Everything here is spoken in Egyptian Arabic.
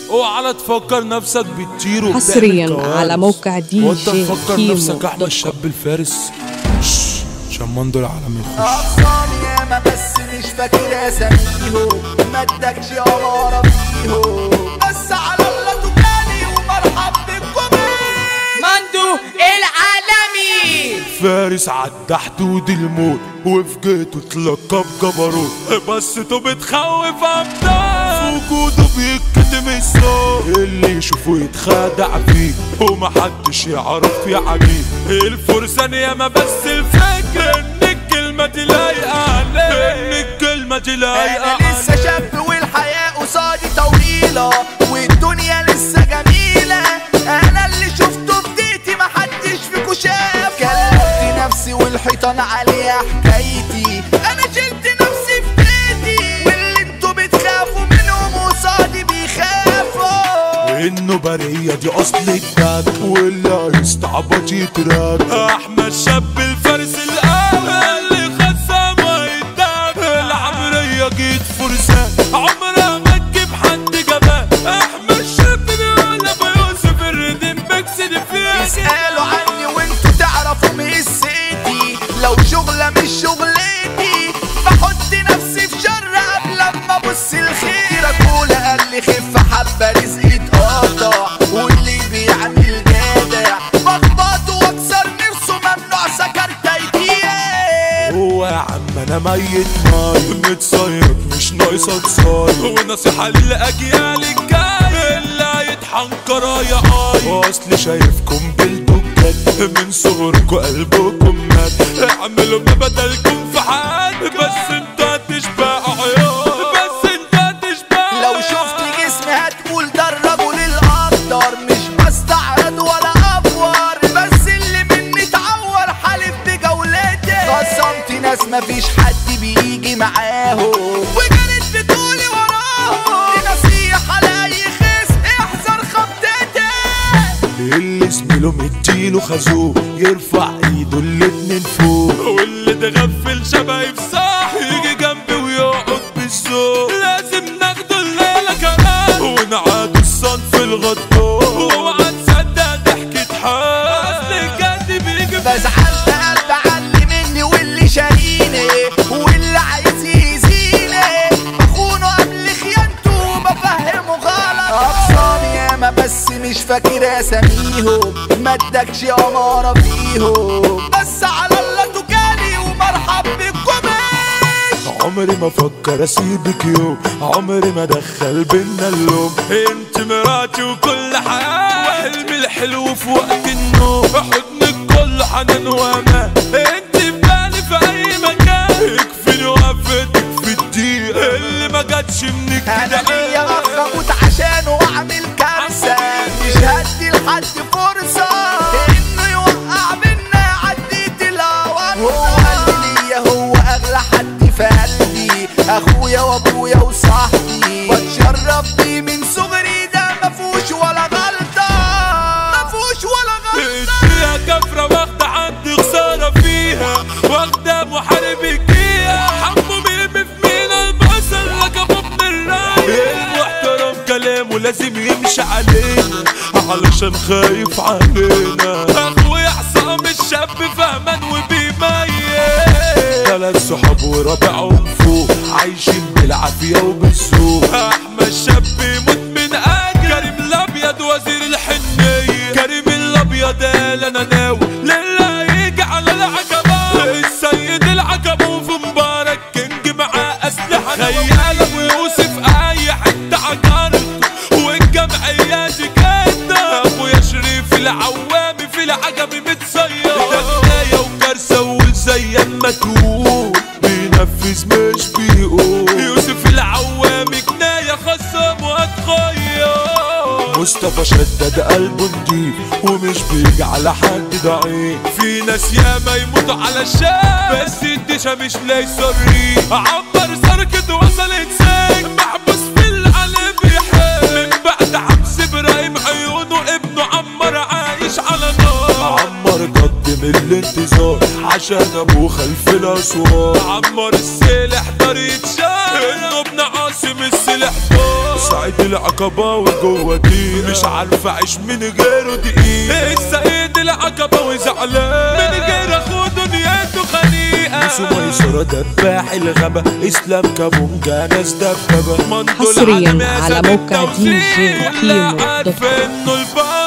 وعلى تفكر نفسك بتطير وبتعمل حصرياً كوارث. على موقع دي وانت جي مفكر كيمو نفسك احمد دوت شاب الفارس شش، شمان دول العالم يخش أقسام ياما بس مش فاكر اساميهم ما ادكش اماره فيهم بس على الله تجالي ومرحب بكم مندو العالمي فارس عدى حدود الموت وفي جيته تلقى بجبروت بس تو بتخوف ابطال في وجوده بيتكتم الصوت اللي يشوفه يتخادع فيه ومحدش يعرف يعانيه الفرسان ياما بس الفكرة ان الكلمة دي لايقة عليه ان الكلمة دي لايقة انا لسه شاب والحياه قصادي طويله والدنيا لسه جميله انا اللي شفته بديتي محدش فيكو شاف كلمت نفسي والحيطان عليها حكايتي انا شلت نفسي في بيتي واللي انتوا بتخافوا منهم قصادي بيخافوا انه برية دي اصل الجد واللي هيستعبط يترد احمد شاب الفارس الاول اللي خصم ويتاب العمرية جيت فرسان عمرها ما تجيب حد جبان احمد شاب بيقول ابو يوسف الرديم بكسد فيه اسألوا عني وانتوا تعرفوا مقسيتي لو شغلة مش شغلتي بحط نفسي في شر قبل ما ابص الخير اقول قال لي خف حبة رزقي اتقطع واللي بيعمل جدع بخبطه واكسر نفسه ممنوع سكرتيتين هو يا عم انا ميت ماي متصيد مش ناقصه تصايد ونصيحه للاجيال الجايه اللي هيتحنكر يا اي اصل شايفكم بالدكات من صغركم قلبكم مات اعملوا ما بدلكم في حياتي بس انتوا هتشبعوا عيال بس انتوا هتشبعوا لو شفت جسمي هتقول ده الرجل الاقدر مش بستعرض ولا افور بس اللي مني اتعور حالف بجولتي خصمت ناس مفيش حد بيجي معاهم وكانت بتقولي وراهم دي نصيحة لاي خس احذر خبطتي اللي زميله مديله خازوق يرفع ايده الاتنين فوق واللي تغفل شبايب صح يجي جنبي ويقعد بالذوق لازم ناخده الليلة كمان ونعاد الصنف الغدار واوعى تصدق ضحكة حال اصل الجد بيجي بزعل قلب علي مني واللي شاريني واللي عايز يأذيني بخونه قبل خيانته وبفهمه غلط أقسام ياما بس مش فاكر أساميهم ما ادكش أمارة فيهم بس على الله تجالي ومرحب بكم عمري ما فكر اسيبك يوم عمري ما دخل بينا اللوم انت مراتي وكل حياتي وحلمي الحلو في وقت النوم حضنك كل حنان وامان انت في بالي في اي مكان يكفيني وقفتك في الدقيق اللي ما جاتش منك انا كده ليا اخ اموت عشانه واعمل كارثه مش هدي لحد فرصه انه يوقع بينا عديت الهوا هو قلبي ليا هو اغلى حد في قلبي اخويا وابويا وصاحبي بتشرف بيه من صغري ده مفهوش ولا غلطه مفهوش ولا غلطه فيها كفرة واخدة عندي خسارة فيها واخدة محارب الجيها حمو بيرمي في مينا البصل لقب ابن الراية المحترم كلامه لازم يمشي علينا علشان خايف علينا اخويا حسام الشاب فهمان وبيميز ثلاث صحاب ورابعهم فوق عايشين بالعافية وبالذوق احمد شاب يموت من اجل كريم الابيض وزير الحنية كريم الابيض قال انا ناوي لله يجي على العقبة السيد العقبة في مبارك كينج معاه اسلحة خيال ابو يوسف اي حتة عجرته والجمعية دي كده ابويا شريف العوامي في العجمي متصير ده جناية وكارثة وزي ما تقول بينفذ مش بيقول يوسف العوامي جناية خصم وهتغير مصطفى شدد قلبه نضيف ومش بيجي على حد ضعيف في ناس ياما يموتوا على الشام بس الدشا مش لاقي الريق عمر سركت وصلت سجن محبوس في القلب يحب من بعد حبس ابراهيم عيونه ابنه عمر عايش على نار عمر قدم الانتظار عشان ابوه خلف الاسوار عمر السلاح دار يتشال انه ابن عاصم السلاح دار السعيد العقباوي جوه دي مش عارف اعيش من غيره دقيقة السعيد العقباوي زعلان من غير اخو دنيته خنيقة يوسف ميسرة دباح الغابة اسلام كابونجا ناس دبابة مندو حصرياً العالم يا على سيد موقع التوزيع. DJ كيمو لا عارف دوت كوم. انه البحر